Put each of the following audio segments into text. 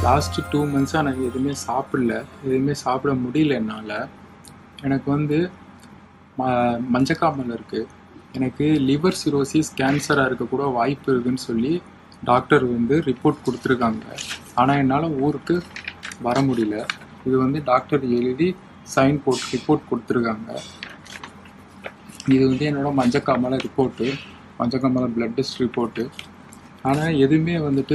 last two மந்த்ஸாக நான் எதுவுமே சாப்பிடல எதுவுமே சாப்பிட முடியல என்னால் எனக்கு வந்து ம மஞ்சக்காமல் இருக்குது எனக்கு லிவர் சிரோசிஸ் கேன்சராக இருக்க கூட வாய்ப்பு இருக்குன்னு சொல்லி டாக்டர் வந்து ரிப்போர்ட் கொடுத்துருக்காங்க ஆனால் என்னால் ஊருக்கு வர முடியல இது வந்து டாக்டர் எழுதி சைன் போட்டு ரிப்போர்ட் கொடுத்துருக்காங்க இது வந்து என்னோட மஞ்சக்காமலை ரிப்போர்ட்டு மஞ்சக்காமலை பிளட் டெஸ்ட் ரிப்போர்ட்டு ஆனால் எதுவுமே வந்துட்டு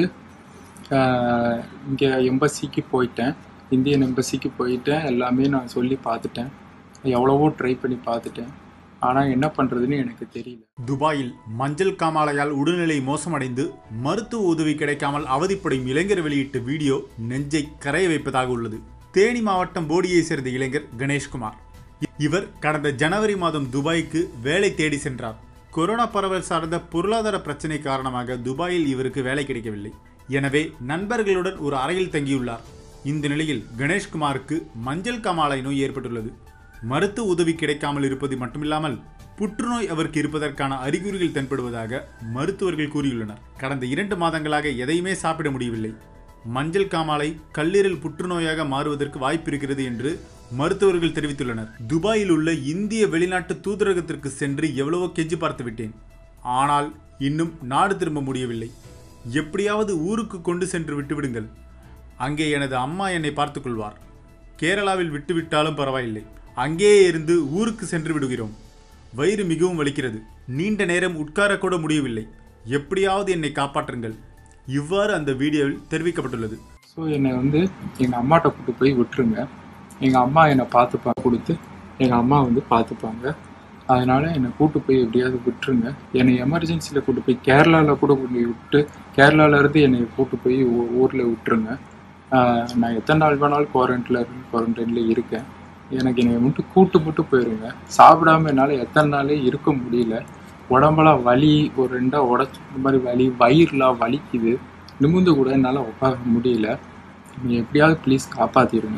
இங்கே எம்பசிக்கு போயிட்டேன் இந்தியன் எம்பசிக்கு போயிட்டேன் எல்லாமே நான் சொல்லி பார்த்துட்டேன் எவ்வளவோ ட்ரை பண்ணி பார்த்துட்டேன் ஆனால் என்ன பண்ணுறதுன்னு எனக்கு தெரியல துபாயில் மஞ்சள் காமாலையால் உடல்நிலை மோசமடைந்து மருத்துவ உதவி கிடைக்காமல் அவதிப்படும் இளைஞர் வெளியிட்ட வீடியோ நெஞ்சை கரைய வைப்பதாக உள்ளது தேனி மாவட்டம் போடியை சேர்ந்த இளைஞர் கணேஷ்குமார் இவர் கடந்த ஜனவரி மாதம் துபாய்க்கு வேலை தேடி சென்றார் கொரோனா பரவல் சார்ந்த பொருளாதார பிரச்சனை காரணமாக துபாயில் இவருக்கு வேலை கிடைக்கவில்லை எனவே நண்பர்களுடன் ஒரு அறையில் தங்கியுள்ளார் இந்த நிலையில் கணேஷ்குமாருக்கு மஞ்சள் காமாலை நோய் ஏற்பட்டுள்ளது மருத்துவ உதவி கிடைக்காமல் இருப்பது மட்டுமில்லாமல் புற்றுநோய் அவருக்கு இருப்பதற்கான அறிகுறிகள் தென்படுவதாக மருத்துவர்கள் கூறியுள்ளனர் கடந்த இரண்டு மாதங்களாக எதையுமே சாப்பிட முடியவில்லை மஞ்சள் காமாலை கல்லீரல் புற்றுநோயாக மாறுவதற்கு வாய்ப்பு இருக்கிறது என்று மருத்துவர்கள் தெரிவித்துள்ளனர் துபாயில் உள்ள இந்திய வெளிநாட்டு தூதரகத்திற்கு சென்று எவ்வளவோ கெஞ்சி பார்த்து விட்டேன் ஆனால் இன்னும் நாடு திரும்ப முடியவில்லை எப்படியாவது ஊருக்கு கொண்டு சென்று விட்டுவிடுங்கள் அங்கே எனது அம்மா என்னை பார்த்துக் கொள்வார் கேரளாவில் விட்டுவிட்டாலும் பரவாயில்லை அங்கேயே இருந்து ஊருக்கு சென்று விடுகிறோம் வயிறு மிகவும் வலிக்கிறது நீண்ட நேரம் உட்காரக்கூட முடியவில்லை எப்படியாவது என்னை காப்பாற்றுங்கள் இவ்வாறு அந்த வீடியோவில் தெரிவிக்கப்பட்டுள்ளது ஸோ என்னை வந்து எங்கள் அம்மாட்ட கூட்டு போய் விட்டுருங்க எங்கள் அம்மா என்னை பார்த்துப்பா கொடுத்து எங்கள் அம்மா வந்து பார்த்துப்பாங்க அதனால் என்னை கூட்டு போய் எப்படியாவது விட்டுருங்க என்னை எமர்ஜென்சியில் கூட்டு போய் கேரளாவில் கூட கொண்டு போய் விட்டு கேரளாவிலேருந்து என்னை கூட்டு போய் ஊரில் விட்டுருங்க ஆஹ் நான் எத்தனை நாள் வேணாலும் குவாரண்ட்டில் இருந்து குவாரண்டைனில் இருக்கேன் எனக்கு என்னை மட்டும் கூட்டு மட்டும் போயிருங்க சாப்பிடாம என்னால் எத்தனை நாளே இருக்க முடியல உடம்பெல்லாம் வலி ஒரு ரெண்டா உடச்ச மாதிரி வலி வயிறுலாம் வலிக்குது நிமிந்து கூட என்னால் உட்கார முடியல நீ எப்படியாவது ப்ளீஸ் காப்பாற்றிடுங்க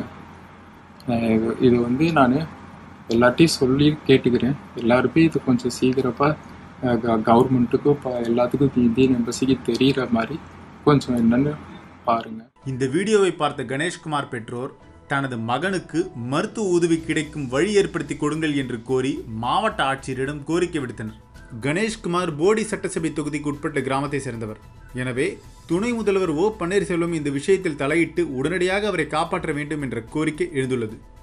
இது- இது வந்து நான் எல்லார்ட்டையும் சொல்லி கேட்டுக்கிறேன் எல்லாருமே இது கொஞ்சம் சீக்கிரமாக கவர்மெண்ட்டுக்கும் இப்போ எல்லாத்துக்கும் தி- இந்தியன் எம்பசிக்கு தெரிகிற மாதிரி கொஞ்சம் என்னன்னு பாருங்கள் இந்த வீடியோவை பார்த்த கணேஷ்குமார் பெற்றோர் தனது மகனுக்கு மருத்துவ உதவி கிடைக்கும் வழி ஏற்படுத்தி கொடுங்கள் என்று கோரி மாவட்ட ஆட்சியரிடம் கோரிக்கை விடுத்தனர் கணேஷ்குமார் போடி சட்டசபை தொகுதிக்கு உட்பட்ட கிராமத்தை சேர்ந்தவர் எனவே துணை முதல்வர் ஓ பன்னீர்செல்வம் இந்த விஷயத்தில் தலையிட்டு உடனடியாக அவரை காப்பாற்ற வேண்டும் என்ற கோரிக்கை எழுந்துள்ளது